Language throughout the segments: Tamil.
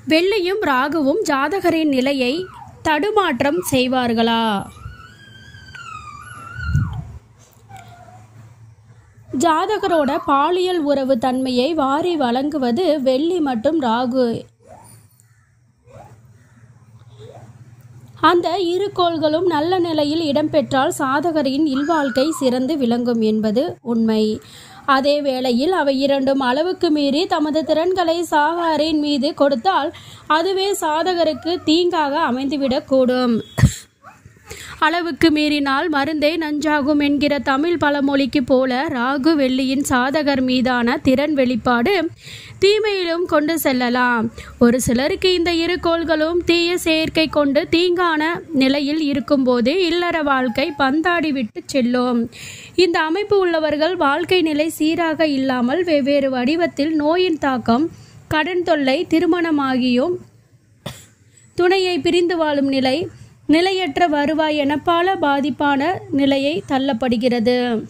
வெள்ளியும் ராகுவும் ஜாதகரின் நிலையை தடுமாற்றம் செய்வார்களா ஜாதகரோட பாலியல் உறவு தன்மையை வாரி வழங்குவது வெள்ளி மற்றும் ராகு அந்த இரு கோள்களும் நல்ல நிலையில் இடம்பெற்றால் சாதகரின் இல்வாழ்க்கை சிறந்து விளங்கும் என்பது உண்மை அதே வேளையில் அவை இரண்டும் அளவுக்கு மீறி தமது திறன்களை சாகாரின் மீது கொடுத்தால் அதுவே சாதகருக்கு தீங்காக அமைந்துவிடக்கூடும் அளவுக்கு மீறினால் மருந்தே நஞ்சாகும் என்கிற தமிழ் பழமொழிக்கு போல ராகு வெள்ளியின் சாதகர் மீதான திறன் வெளிப்பாடு தீமையிலும் கொண்டு செல்லலாம் ஒரு சிலருக்கு இந்த இரு கோள்களும் தீய செயற்கை கொண்டு தீங்கான நிலையில் இருக்கும்போது இல்லற வாழ்க்கை பந்தாடி விட்டு செல்லும் இந்த அமைப்பு உள்ளவர்கள் வாழ்க்கை நிலை சீராக இல்லாமல் வெவ்வேறு வடிவத்தில் நோயின் தாக்கம் கடன் தொல்லை திருமணமாகியும் துணையை பிரிந்து வாழும் நிலை நிலையற்ற வருவாய் என பல பாதிப்பான நிலையை தள்ளப்படுகிறது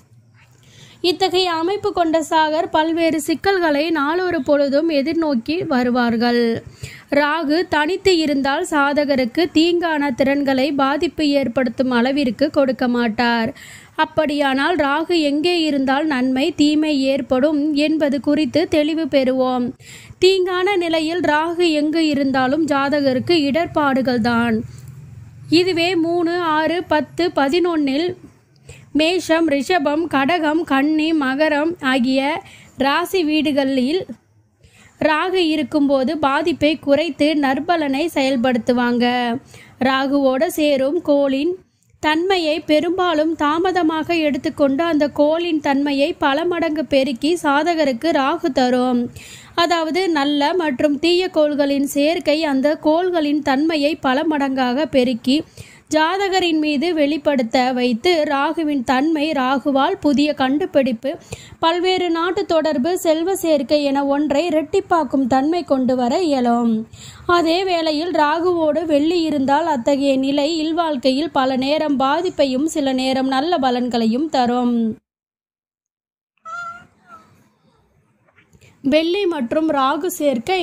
இத்தகைய அமைப்பு கொண்ட சாகர் பல்வேறு சிக்கல்களை நாளொரு பொழுதும் எதிர்நோக்கி வருவார்கள் ராகு தனித்து இருந்தால் சாதகருக்கு தீங்கான திறன்களை பாதிப்பு ஏற்படுத்தும் அளவிற்கு கொடுக்க மாட்டார் அப்படியானால் ராகு எங்கே இருந்தால் நன்மை தீமை ஏற்படும் என்பது குறித்து தெளிவு பெறுவோம் தீங்கான நிலையில் ராகு எங்கு இருந்தாலும் ஜாதகருக்கு இடர்பாடுகள்தான் இதுவே மூணு ஆறு பத்து பதினொன்னில் மேஷம் ரிஷபம் கடகம் கன்னி மகரம் ஆகிய ராசி வீடுகளில் ராகு இருக்கும்போது பாதிப்பை குறைத்து நற்பலனை செயல்படுத்துவாங்க ராகுவோட சேரும் கோளின் தன்மையை பெரும்பாலும் தாமதமாக எடுத்துக்கொண்டு அந்த கோளின் தன்மையை பல மடங்கு பெருக்கி சாதகருக்கு ராகு தரும் அதாவது நல்ல மற்றும் தீய கோள்களின் சேர்க்கை அந்த கோள்களின் தன்மையை பல மடங்காக பெருக்கி ஜாதகரின் மீது வெளிப்படுத்த வைத்து ராகுவின் தன்மை ராகுவால் புதிய கண்டுபிடிப்பு பல்வேறு நாட்டு தொடர்பு செல்வ சேர்க்கை என ஒன்றை இரட்டிப்பாக்கும் தன்மை கொண்டு வர இயலும் அதே வேளையில் ராகுவோடு வெள்ளி இருந்தால் அத்தகைய நிலை இல்வாழ்க்கையில் பல நேரம் பாதிப்பையும் சில நேரம் நல்ல பலன்களையும் தரும் வெள்ளி மற்றும் ராகு சேர்க்கை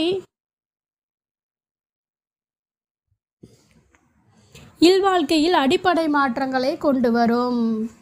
இல்வாழ்க்கையில் அடிப்படை மாற்றங்களை கொண்டு வரும்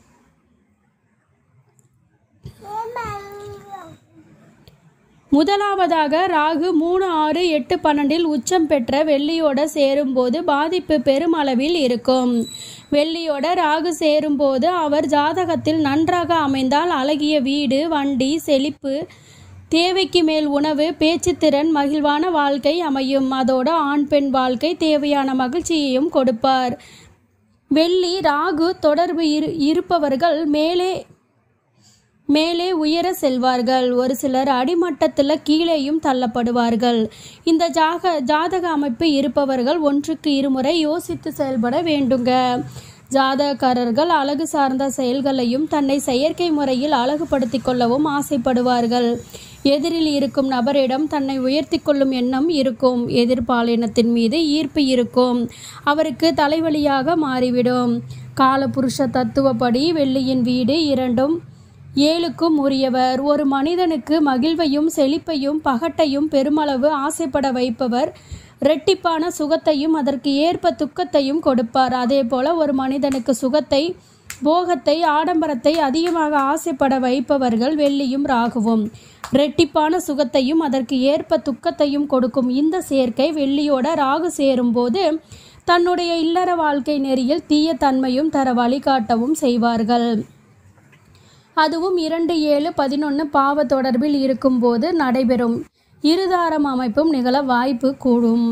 முதலாவதாக ராகு மூணு ஆறு எட்டு பன்னெண்டில் உச்சம் பெற்ற வெள்ளியோட சேரும்போது பாதிப்பு பெருமளவில் இருக்கும் வெள்ளியோட ராகு சேரும்போது அவர் ஜாதகத்தில் நன்றாக அமைந்தால் அழகிய வீடு வண்டி செழிப்பு தேவைக்கு மேல் உணவு பேச்சுத்திறன் மகிழ்வான வாழ்க்கை அமையும் அதோட ஆண் பெண் வாழ்க்கை தேவையான மகிழ்ச்சியையும் கொடுப்பார் வெள்ளி ராகு தொடர்பு இரு இருப்பவர்கள் மேலே மேலே உயர செல்வார்கள் ஒரு சிலர் அடிமட்டத்தில் கீழேயும் தள்ளப்படுவார்கள் இந்த ஜாக ஜாதக அமைப்பு இருப்பவர்கள் ஒன்றுக்கு இருமுறை யோசித்து செயல்பட வேண்டுங்க ஜாதகக்காரர்கள் அழகு சார்ந்த செயல்களையும் தன்னை செயற்கை முறையில் அழகுபடுத்திக் கொள்ளவும் ஆசைப்படுவார்கள் எதிரில் இருக்கும் நபரிடம் தன்னை உயர்த்தி கொள்ளும் எண்ணம் இருக்கும் எதிர்பாலினத்தின் மீது ஈர்ப்பு இருக்கும் அவருக்கு தலைவலியாக மாறிவிடும் காலபுருஷ தத்துவப்படி வெள்ளியின் வீடு இரண்டும் ஏழுக்கும் உரியவர் ஒரு மனிதனுக்கு மகிழ்வையும் செழிப்பையும் பகட்டையும் பெருமளவு ஆசைப்பட வைப்பவர் இரட்டிப்பான சுகத்தையும் அதற்கு ஏற்ப துக்கத்தையும் கொடுப்பார் அதே போல ஒரு மனிதனுக்கு சுகத்தை போகத்தை ஆடம்பரத்தை அதிகமாக ஆசைப்பட வைப்பவர்கள் வெள்ளியும் ராகுவும் இரட்டிப்பான சுகத்தையும் அதற்கு ஏற்ப துக்கத்தையும் கொடுக்கும் இந்த சேர்க்கை வெள்ளியோட ராகு சேரும்போது தன்னுடைய இல்லற வாழ்க்கை நெறியில் தீய தன்மையும் தர வழிகாட்டவும் செய்வார்கள் அதுவும் இரண்டு ஏழு பதினொன்று பாவ தொடர்பில் இருக்கும்போது நடைபெறும் இருதாரம் அமைப்பும் நிகழ வாய்ப்பு கூடும்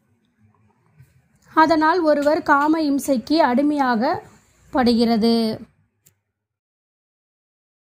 அதனால் ஒருவர் காம இம்சைக்கு அடிமையாக படுகிறது